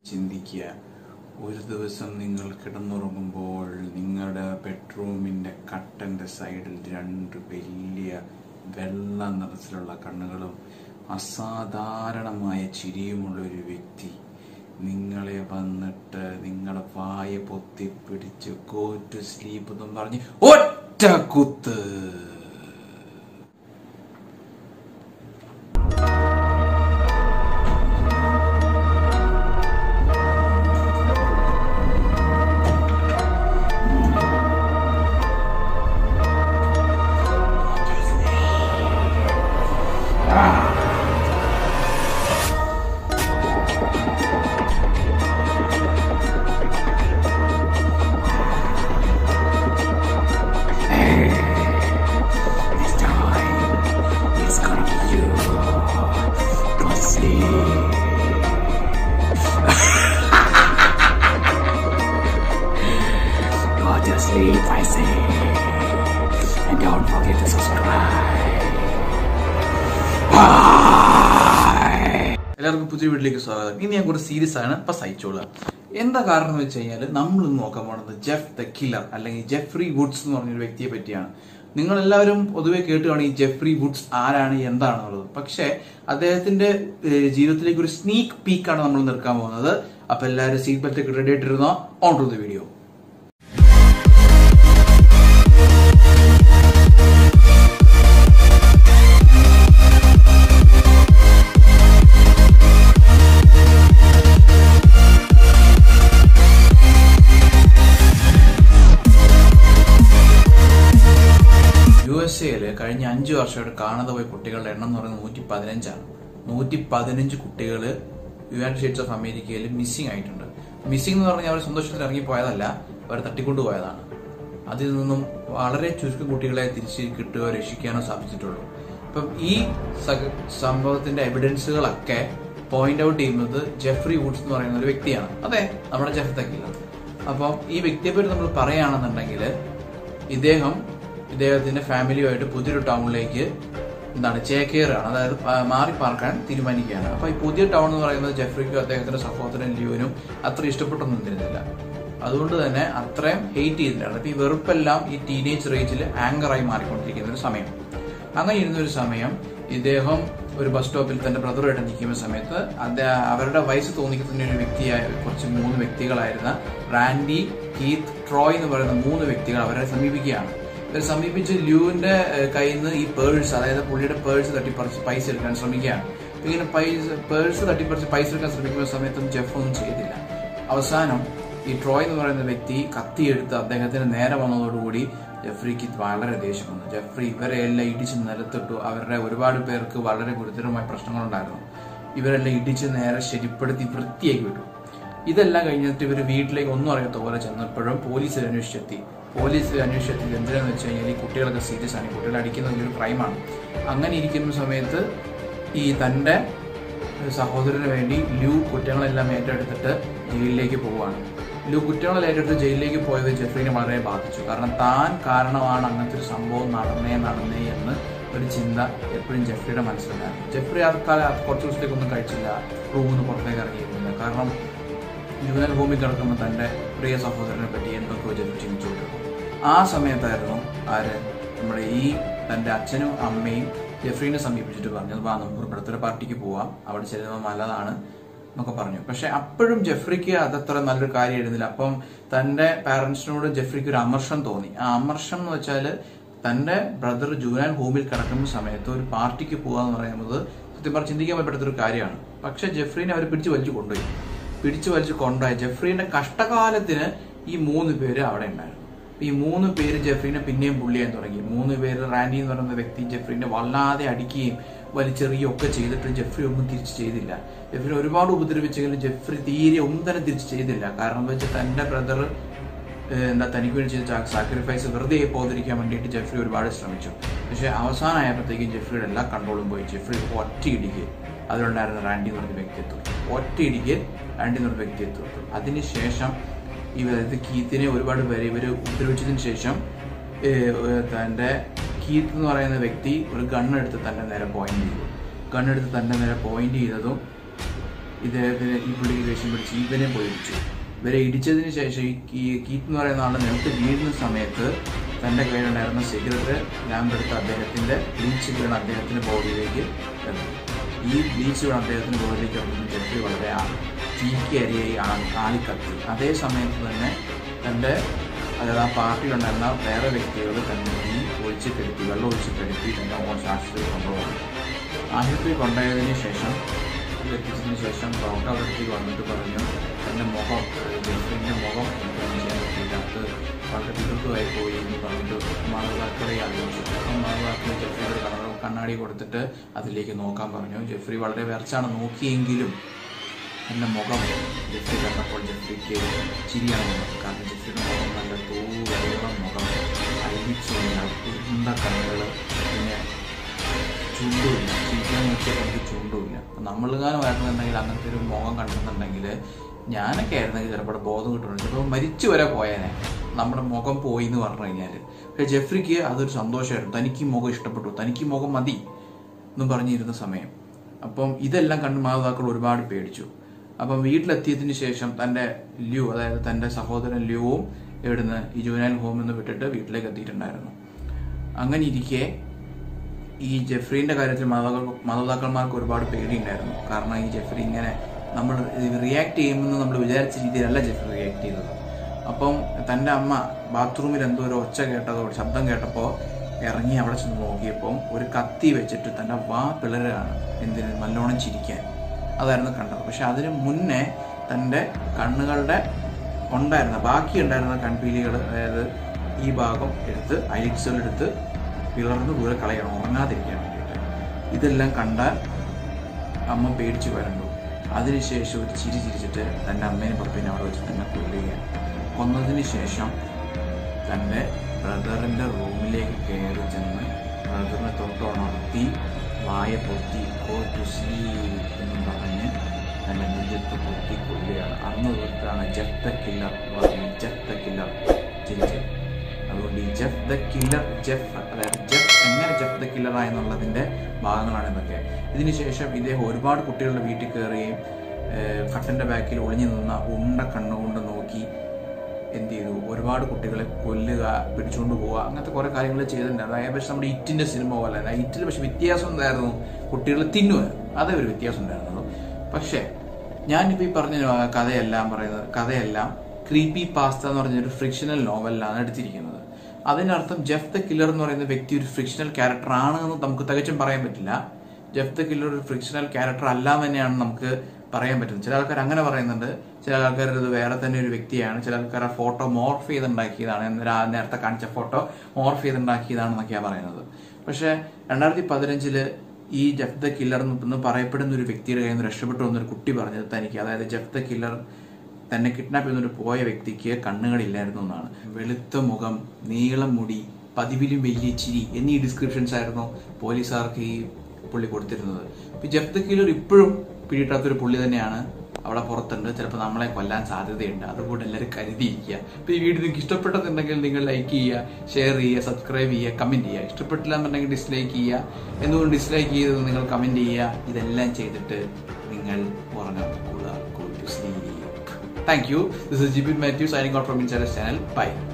ചിന്തിക്കുക ഒരു ദിവസം നിങ്ങൾ കിടന്നുറങ്ങുമ്പോൾ നിങ്ങളുടെ ബെഡ്റൂമിന്റെ കട്ടന്റെ സൈഡിൽ രണ്ട് വലിയ വെള്ള നിറത്തിലുള്ള കണ്ണുകളും അസാധാരണമായ ചിരിയുമുള്ള ഒരു വ്യക്തി നിങ്ങളെ വന്നിട്ട് നിങ്ങളെ വായ പൊത്തിപ്പിടിച്ച് ഗോ ടു സ്ലീപ്പ് എന്നും പറഞ്ഞ് ഒറ്റ കുത്ത് This time, it's gonna be you. Go to sleep. Go to sleep, I say. And don't forget to subscribe. എല്ലാവർക്കും പുതിയ വീട്ടിലേക്ക് സ്വാഗതം ഇനി ഞാൻ കുറച്ച് സീരിയസ് ആണ് ഇപ്പൊ സഹിച്ചോളുക എന്താ കാരണം എന്ന് വെച്ച് കഴിഞ്ഞാൽ നമ്മൾ ഇന്ന് നോക്കാൻ പോണത് ജെഫ് ദ കില്ലർ അല്ലെങ്കിൽ ജെഫ്രി വുഡ്സ് എന്ന് പറഞ്ഞൊരു വ്യക്തിയെ പറ്റിയാണ് നിങ്ങൾ എല്ലാവരും പൊതുവെ കേട്ടുകയാണ് ഈ ജെഫ്രി വുഡ്സ് ആരാണ് എന്താണെന്നുള്ളത് പക്ഷേ അദ്ദേഹത്തിന്റെ ഏഹ്, ജീവിതത്തിലേക്ക് ഒരു സ്നീക്ക് പീക്കാണ് നമ്മൾ നിൽക്കാൻ പോകുന്നത് അപ്പൊ എല്ലാവരും സീറ്റ് ബെൽറ്റ് ഒക്കെ റെഡി ആയിട്ടിരുന്നോ on to the video U S എയിൽ കഴിഞ്ഞ അഞ്ചു വർഷമായിട്ട് കാണാതെ പോയ കുട്ടികളുടെ എണ്ണം എന്ന് പറയുന്നത് നൂറ്റി പതിനഞ്ചാണ് നൂറ്റി പതിനഞ്ച് കുട്ടികൾ യുണൈറ്റഡ് സ്റ്റേറ്റ്സ് ഓഫ് അമേരിക്കയിൽ മിസ്സിംഗ് ആയിട്ടുണ്ട് മിസ്സിംഗ് എന്ന് പറഞ്ഞാൽ അവർ സന്തോഷത്തിൽ ഇറങ്ങിപ്പോയതല്ല അവർ തട്ടിക്കൊണ്ടുപോയതാണ് അതിൽ നിന്നും വളരെ ചുരുക്കം കുട്ടികളെ തിരിച്ച് കിട്ടുകയോ രക്ഷിക്കാനോ സാധിച്ചിട്ടുള്ളൂ അപ്പം ഈ സക- സംഭവത്തിന്റെ എവിഡൻസുകളൊക്കെ പോയിന്റ് ഔട്ട് ചെയ്യുന്നത് ജെഫ്രി വുഡ്സ് എന്ന് പറയുന്ന ഒരു വ്യക്തിയാണ് അതെ നമ്മുടെ ജെഫ് തക്കില്ല അപ്പം ഈ വ്യക്തിയെ പറ്റി നമ്മൾ പറയുകയാണെന്നുണ്ടെങ്കിൽ ഇദ്ദേഹം ഇദ്ദേഹത്തിന്റെ ഫാമിലിയുമായിട്ട് പുതിയൊരു ടൗണിലേക്ക് എന്താണ് ചേക്കേറാണ് അതായത് പ- മാറി പാർക്കാൻ തീരുമാനിക്കുകയാണ് അപ്പൊ ഈ പുതിയ ടൗൺ എന്ന് പറയുന്നത് ജെഫ്രിക്കും അദ്ദേഹത്തിന്റെ സഹോദരൻ ലിയോനും അത്ര ഇഷ്ടപ്പെട്ടൊന്നും ഇരുന്നില്ല അതുകൊണ്ട് തന്നെ അത്രയും ഹെയ്റ്റ് ചെയ്തിട്ടാണ് അപ്പൊ ഈ വെറുപ്പെല്ലാം ഈ ടീനേജ് റേജിൽ ആങ്കറായി മാറിക്കൊണ്ടിരിക്കുന്ന ഒരു സമയം അങ്ങനെ ഇരുന്ന ഒരു സമയം ഇദ്ദേഹം ഒരു ബസ് സ്റ്റോപ്പിൽ തന്റെ ബ്രദറുമായിട്ട് നിൽക്കുന്ന സമയത്ത് അദ്ദേഹം അവരുടെ വയസ്സ് തോന്നിക്കുന്ന ഒരു വ്യക്തിയായ കുറച്ച് മൂന്ന് വ്യക്തികളായിരുന്ന റാൻഡി കീത്ത് ട്രോയ് എന്ന് പറയുന്ന മൂന്ന് വ്യക്തികൾ അവരെ സമീപിക്കുകയാണ് ഇവരെ സമീപിച്ച് ല്യൂവിന്റെ ഏഹ്, കയ്യിൽ നിന്ന് ഈ പേഴ്സ് അതായത് പുള്ളിയുടെ പേഴ്സ് തട്ടിപ്പറിച്ച് പൈസ എടുക്കാൻ ശ്രമിക്കുകയാണ് അപ്പൊ ഇങ്ങനെ പൈസ പേഴ്സ് തട്ടിപ്പറിച്ച് പൈസ എടുക്കാൻ ശ്രമിക്കുന്ന സമയത്തും ജെഫ് ഒന്നും ചെയ്തില്ല അവസാനം ഈ ട്രോയ് എന്ന് പറയുന്ന വ്യക്തി കത്തിയെടുത്ത് അദ്ദേഹത്തിന് നേരെ വന്നതോടുകൂടി ജെഫ്രിക്ക് വളരെ ദേഷ്യം വന്നു ജെഫ്രി ഇവരെ എല്ലാം ഇടിച്ച് നിലത്തിട്ടു അവരുടെ ഒരുപാട് പേർക്ക് വളരെ ഗുരുതരമായ പ്രശ്നങ്ങളുണ്ടായിരുന്നു ഇവരെല്ലാം ഇടിച്ച് നേരെ ശരിപ്പെടുത്തി വൃത്തിയാക്കി വിട്ടു ഇതെല്ലാം കഴിഞ്ഞിട്ട് ഇവർ വീട്ടിലേക്ക് ഒന്നും അറിയാത്ത പോലെ ചെന്നപ്പോഴും പോലീസ് അന്വേഷിച്ചെത്തി പോലീസ് അന്വേഷിച്ചെത്തി എന്തിനാന്ന് വെച്ച് കഴിഞ്ഞാൽ ഈ കുട്ടികളൊക്കെ സീരിയസ് ആണ് ഈ കുട്ടികളെ അടിക്കുന്നത് വലിയൊരു ക്രൈമാണ് അങ്ങനെ ഇരിക്കുന്ന സമയത്ത് ഈ തന്റെ സഹോദരന് വേണ്ടി ലൂ കുറ്റങ്ങളെല്ലാം ഏറ്റെടുത്തിട്ട് ജയിലിലേക്ക് പോവുകയാണ് ലൂ കുറ്റങ്ങളെല്ലാം ഏറ്റെടുത്ത് ജയിലിലേക്ക് പോയത് ജെഫ്രീനെ വളരെ ബാധിച്ചു കാരണം താൻ കാരണമാണ് അങ്ങനത്തെ ഒരു സംഭവം നടന്നേ നടന്നേ എന്ന് ഒരു ചിന്ത എപ്പോഴും ജെഫ്രിയുടെ മനസ്സിലുണ്ടായിരുന്നു ജെഫ്രി ആ കാലം കുറച്ച് ദിവസത്തേക്കൊന്നും കഴിച്ചില്ല റൂമിൽ നിന്ന് പുറത്തേക്ക് ഇറങ്ങിയിരുന്നില്ല കാരണം ജൂനൽ ഭൂമി കിടക്കുമ്പോൾ തന്റെ പ്രിയ സഹോദരനെ പറ്റി എന്തൊക്കെയോ ജെഫ്രി ചിന്തിച്ചുകൊണ്ടിരുന്നു ആ സമയത്തായിരുന്നു ആര് നമ്മുടെ ഈ തന്റെ അച്ഛനും അമ്മയും ജെഫ്രീനെ സമീപിച്ചിട്ട് പറഞ്ഞത് വാ നമുക്ക് ഒരു ബർത്ത്ഡേ പാർട്ടിക്ക് പോവാം അവിടെ ചെല്ലുന്നത് നല്ലതാണ് എന്നൊക്കെ പറഞ്ഞു പക്ഷെ അപ്പോഴും ജെഫ്രിക്ക് അതത്ര നല്ലൊരു കാര്യമായിരുന്നില്ല അപ്പം തന്റെ പാരന്റ്സിനോട് ജെഫ്രിക്ക് ഒരു അമർഷം തോന്നി ആ അമർഷം എന്ന് വെച്ചാൽ തന്റെ ബ്രദർ ജൂനാൽ ഹോമിൽ കിടക്കുന്ന സമയത്ത് ഒരു പാർട്ടിക്ക് പോകുക എന്ന് പറയുന്നത് സത്യം പറഞ്ഞ് ചിന്തിക്കാൻ പറ്റാത്ത ഒരു കാര്യമാണ് പക്ഷെ ജെഫ്രീനെ അവർ പിടിച്ചു വലിച്ചു കൊണ്ടുപോയി പിടിച്ചു വലിച്ചു കൊണ്ടുപോയ ജെഫ്രീന്റെ കഷ്ടകാലത്തിന് ഈ മൂന്ന് പേര് അവിടെ ഉണ്ടായിരുന്നു ഈ മൂന്ന് പേര് ജെഫ്രീനെ പിന്നെയും പുള്ളിയാൻ തുടങ്ങി മൂന്ന് പേര് റാൻഡി എന്ന് പറയുന്ന വ്യക്തി ജെഫ്രീനെ വല്ലാതെ അടിക്കുകയും വലിച്ചെറിയുകയും ഒക്കെ ചെയ്തിട്ട് ജെഫ്രി ഒന്നും തിരിച്ചു ചെയ്തില്ല ജെഫ്രി ഒരുപാട് ഉപദ്രവിച്ചെങ്കിലും ജെഫ്രി തീരെ ഒന്നും തന്നെ തിരിച്ചു ചെയ്തില്ല കാരണം എന്താ വെച്ചാൽ തന്റെ ബ്രദർ എന്താ തനിക്ക് വേണ്ടി ചെയ്ത സാക്രിഫൈസ് വെറുതെ പോകാതിരിക്കാൻ വേണ്ടിയിട്ട് ജെഫ്രി ഒരുപാട് ശ്രമിച്ചു പക്ഷെ അവസാനമായപ്പോഴത്തേക്കും ജെഫ്രിയുടെ എല്ലാ കൺട്രോളും പോയി ജെഫ്രി ഒറ്റയിടിക്ക് അതിലുണ്ടായിരുന്ന റാൻഡി എന്ന് പറഞ്ഞ വ്യക്തിത്വം ഒറ്റയിടിക്ക് റാൻഡി എന്ന് പറഞ്ഞ വ്യക്തിത്വം അതിനുശേഷം ഇവർ ഇത് കീത്തിനെ ഒരുപാട് പേര് ഇവർ ഉപദ്രവിച്ചതിന് ശേഷം ഏഹ്, ഏഹ്, തന്റെ കീത്ത് എന്ന് പറയുന്ന വ്യക്തി ഒരു ഗണ്ണെടുത്ത് തന്റെ നേരെ പോയിന്റ് ചെയ്തു ഗണ്ണെടുത്ത് തന്റെ നേരെ പോയിന്റ് ചെയ്തതും ഇദ്ദേഹത്തിന് ഈ പുള്ളിക്ക് ദേഷ്യം പിടിച്ച് ഇവനെ പോയി ഇടിച്ചു ഇവരെ ഇടിച്ചതിന് ശേഷം ഈ കീ- കീത്ത് എന്ന് പറയുന്ന ആളെ നിലത്ത് വീഴുന്ന സമയത്ത് തൻ്റെ കയ്യിലുണ്ടായിരുന്ന സിഗരറ്റ് ലാമ്പ് എടുത്ത് അദ്ദേഹത്തിൻ്റെ ബ്ലീച്ച് വീണ അദ്ദേഹത്തിൻ്റെ ബോഡിയിലേക്ക് എറിഞ്ഞു. ഈ ബ്ലീച്ച് വീണ അദ്ദേഹത്തിൻ്റെ ബോഡിയിലേക്ക് ഇറങ്ങുന്ന ജെഫ്രി വളരെ ആ- ചീക്കി അരിയായി ആ- ആളിക്കത്തി അതേ സമയത്ത് തന്നെ തൻ്റെ അതായത് ആ പാർട്ടിയിലുണ്ടായിരുന്ന വേറെ വ്യക്തികൾ തന്നെ ഈ ഒഴിച്ച് കെടുത്തി വെള്ളം ഒഴിച്ച് കെടുത്തി തന്നെ ഓ- ആശുപത്രിയിൽ കൊണ്ടുപോകും ആശുപത്രി കൊണ്ടുപോയതിന് ശേഷം എത്തിച്ചതിന് ശേഷം ഡോക്ടർ അവിടെ അടുത്തേക്ക് വന്നിട്ട് പറഞ്ഞു എൻ്റെ മുഖം അതായത് ജെഫ്രിൻ്റെ മുഖം എനിക്കൊന്നും ചെയ്യാൻ പറ്റില്ല അത് വളരെ വികൃതമായി പോയി എന്ന് പറഞ്ഞിട്ട് മാതാപിതാക്കളെ അറിയിച്ചു അപ്പം മാതാപിതാക്കളെ ജെഫ്രിയുടെ കണ്ണ കണ്ണാടി കൊടുത്തിട്ട് അതിലേക്ക് നോക്കാൻ പറഞ്ഞു ജെഫ്രി വളരെ വിറച്ചാണ് നോക്കിയെങ്കിലും എൻ്റെ മുഖം ജെഫ്രി കണ്ടപ്പോൾ ജെഫ്രിക്ക് ചിരിയാണ് വന്നത് കാരണം ജെഫ്രിയുടെ മുഖം നല്ല തൂവെള്ളം മുഖം അഴിച്ചില്ല ഉരുണ്ട കണ്ണുകൾ പിന്നെ ചുണ്ടുമില്ല ചിരിക്കാൻ നോക്കിയാൽ എനിക്ക് ചുണ്ടുമില്ല അപ്പം നമ്മളുകാലം വരണമെന്നുണ്ടെങ്കിൽ അങ്ങനത്തെ ഒരു മുഖം കണ്ടിട്ടുണ്ടെങ്കിൽ ഞാനൊക്കെ ആയിരുന്നെങ്കിൽ ചിലപ്പോൾ ബോധം കിട്ടുന്നുണ്ട് ചിലപ്പോൾ മരിച്ചു വരെ പോയേനെ നമ്മുടെ മുഖം പോയി എന്ന് പറഞ്ഞു കഴിഞ്ഞാൽ പക്ഷേ ജെഫ്രിക്ക് അതൊരു സന്തോഷമായിരുന്നു തനിക്ക് ഈ മുഖം ഇഷ്ടപ്പെട്ടു തനിക്ക് ഈ മുഖം മതി എന്നും പറഞ്ഞിരുന്ന സമയം അപ്പം ഇതെല്ലാം കണ്ട് മാതാപിതാക്കൾ ഒരുപാട് പേടിച്ചു അപ്പം വീട്ടിലെത്തിയതിന് ശേഷം തൻ്റെ ല്യൂ അതായത് തൻ്റെ സഹോദരൻ ല്യൂവും ഇവിടുന്ന് ഈ ജുവനൈൽ ഹോമിൽ നിന്ന് വിട്ടിട്ട് വീട്ടിലേക്ക് എത്തിയിട്ടുണ്ടായിരുന്നു അങ്ങനെ ഇരിക്കെ ഈ ജെഫ്രീന്റെ കാര്യത്തിൽ മാതാപിതാക്കൾ മാതാപിതാക്കന്മാർക്ക് ഒരുപാട് പേടിയുണ്ടായിരുന്നു കാരണം ഈ ജെഫ്രി ഇങ്ങനെ നമ്മൾ റിയാക്ട് ചെയ്യുമെന്ന് നമ്മൾ വിചാരിച്ച രീതിയിലല്ല ജെഫ്രി റിയാക്ട് ചെയ്തത് അപ്പം തൻ്റെ അമ്മ ബാത്റൂമിൽ എന്തോ ഒരു ഒച്ച കേട്ടതോ ശബ്ദം കേട്ടപ്പോൾ ഇറങ്ങി അവിടെ ചെന്ന് നോക്കിയപ്പം ഒരു കത്തി വെച്ചിട്ട് തൻ്റെ വാ പിളരുകയാണ് എന്തിന് നല്ലോണം ചിരിക്കാൻ അതായിരുന്നു കണ്ടത് പക്ഷെ അതിന് മുന്നേ തൻ്റെ കണ്ണുകളുടെ ഉണ്ടായിരുന്ന ബാക്കി ഉണ്ടായിരുന്ന കൺപീലികൾ അതായത് ഈ ഭാഗം എടുത്ത് ഐലിറ്റ്സുകൾ എടുത്ത് പിളർന്ന് ദൂരെ കളയണം ഉറങ്ങാതിരിക്കാൻ വേണ്ടിയിട്ട് ഇതെല്ലാം കണ്ടാൽ അമ്മ പേടിച്ച് വരണ്ടു അതിനുശേഷം ഒരു ചിരി ചിരിച്ചിട്ട് തൻ്റെ അമ്മേനും പപ്പേനും അവിടെ വെച്ച് തന്നെ കൊല്ലുകയാണ് കൊന്നതിന് ശേഷം തൻ്റെ ബ്രദറിൻ്റെ റൂമിലേക്ക് കയറി ചെന്ന് ബ്രദറിനെ തൊട്ടുണർത്തി വായ പൊത്തി ഗോ ടു സ്ലീപ് എന്ന് പറഞ്ഞ് തൻ്റെ നെഞ്ചത്ത് പൊത്തി കൊല്ലുകയാണ് അന്ന് തൊട്ടാണ് ജഫ് ദ കില്ലർ പറഞ്ഞ് ജഫ് ദ കില്ലർ ചിരിച്ചത് അതുകൊണ്ട് ഈ ജഫ് ദ കില്ലർ ജഫ് അതായത് ജഫ് എങ്ങനെ ജഫ് ദ കില്ലർ ആയെന്നുള്ളതിൻ്റെ ഭാഗങ്ങളാണ് ഇതൊക്കെ ഇതിനുശേഷം ഇദ്ദേഹം ഒരുപാട് കുട്ടികളുടെ വീട്ടിൽ കയറുകയും ഏഹ്, കട്ടൻ്റെ ബാക്കിൽ ഒളിഞ്ഞു നിന്ന ഉണ്ട കണ്ണുകൊണ്ട് നോക്കി എന്ത് ചെയ്തു ഒരുപാട് കുട്ടികളെ കൊല്ലുക പിടിച്ചുകൊണ്ട് പോവുക അങ്ങനത്തെ കുറെ കാര്യങ്ങൾ ചെയ്തിട്ടുണ്ട് അതായത് പക്ഷെ നമ്മുടെ ഇറ്റിന്റെ സിനിമ പോലെ അല്ല ഇറ്റിൽ പക്ഷെ വ്യത്യാസം എന്തായിരുന്നു കുട്ടികൾ തിന്നുക അതേ ഒരു വ്യത്യാസം ഉണ്ടായിരുന്നുള്ളൂ പക്ഷേ ഞാനിപ്പോൾ ഈ പറഞ്ഞ കഥയെല്ലാം പറയുന്നത് കഥയെല്ലാം ക്രീപ്പി പാസ്ത എന്ന് പറഞ്ഞ ഒരു ഫ്രിക്ഷണൽ നോവലിലാണ് എടുത്തിരിക്കുന്നത് അതിനർത്ഥം ജെഫ് ദ കില്ലർ എന്ന് പറയുന്ന വ്യക്തി ഒരു ഫ്രിക്ഷണൽ ക്യാരക്ടർ ആണ് എന്ന് നമുക്ക് തികച്ചും പറയാൻ പറ്റില്ല ജെഫ് ദ കില്ലർ ഒരു ഫ്രിക്ഷണൽ ക്യാരക്ടർ അല്ല എന്ന് തന്നെയാണ് നമുക്ക് പറയാൻ പറ്റുന്നത് ചില ആൾക്കാർ അങ്ങനെ പറയുന്നുണ്ട് ചില ആൾക്കാർ ഇത് വേറെ തന്നെ ഒരു വ്യക്തിയാണ് ചില ആൾക്കാർ ആ ഫോട്ടോ മോർഫ് ചെയ്തുണ്ടാക്കിയതാണ് എന്ന് രാ- നേരത്തെ കാണിച്ച ഫോട്ടോ മോർഫ് ചെയ്തുണ്ടാക്കിയതാണെന്നൊക്കെയാണ് പറയുന്നത് പക്ഷെ രണ്ടായിരത്തി പതിനഞ്ചില് ഈ ജഫ് ദ കില്ലർ എന്ന് പറയപ്പെടുന്ന ഒരു വ്യക്തിയുടെ കയ്യിൽ നിന്ന് രക്ഷപ്പെട്ടു വന്നൊരു കുട്ടി പറഞ്ഞത് തനിക്ക് അതായത് ജഫ് ദ കില്ലർ തന്നെ കിഡ്നാപ്പ് ചെയ്തുകൊണ്ട് പോയ വ്യക്തിക്ക് കണ്ണുകളില്ലായിരുന്നു എന്നാണ് വെളുത്ത മുഖം നീളം മുടി പതിവിലും വലിയ ചിരി എന്നീ ഡിസ്ക്രിപ്ഷൻസ് ആയിരുന്നു പോലീസുകാർക്ക് ഈ പുള്ളി കൊടുത്തിരുന്നത് ഇപ്പൊ ജഫ് ദ കില്ലർ ഇപ്പോഴും പിടിയിട്ടാത്തൊരു പുള്ളി തന്നെയാണ് അവിടെ പുറത്തുണ്ട് ചിലപ്പോൾ നമ്മളെ കൊല്ലാൻ സാധ്യതയുണ്ട് അതുകൊണ്ട് എല്ലാവരും കരുതിയിരിക്കുക ഇപ്പൊ ഈ വീഡിയോ നിങ്ങൾക്ക് ഇഷ്ടപ്പെട്ടതുണ്ടെങ്കിൽ നിങ്ങൾ ലൈക്ക് ചെയ്യുക ഷെയർ ചെയ്യുക സബ്സ്ക്രൈബ് ചെയ്യുക കമന്റ് ചെയ്യുക ഇഷ്ടപ്പെട്ടില്ല എന്നുണ്ടെങ്കിൽ ഡിസ്ലൈക്ക് ചെയ്യുക എന്തുകൊണ്ട് ഡിസ്ലൈക്ക് ചെയ്തത് നിങ്ങൾ കമന്റ് ചെയ്യുക ഇതെല്ലാം ചെയ്തിട്ട് നിങ്ങൾ ഉറങ്ങുക കൂളുക cool to sleep thank you this is Jibin Mathew signing out from inside channel by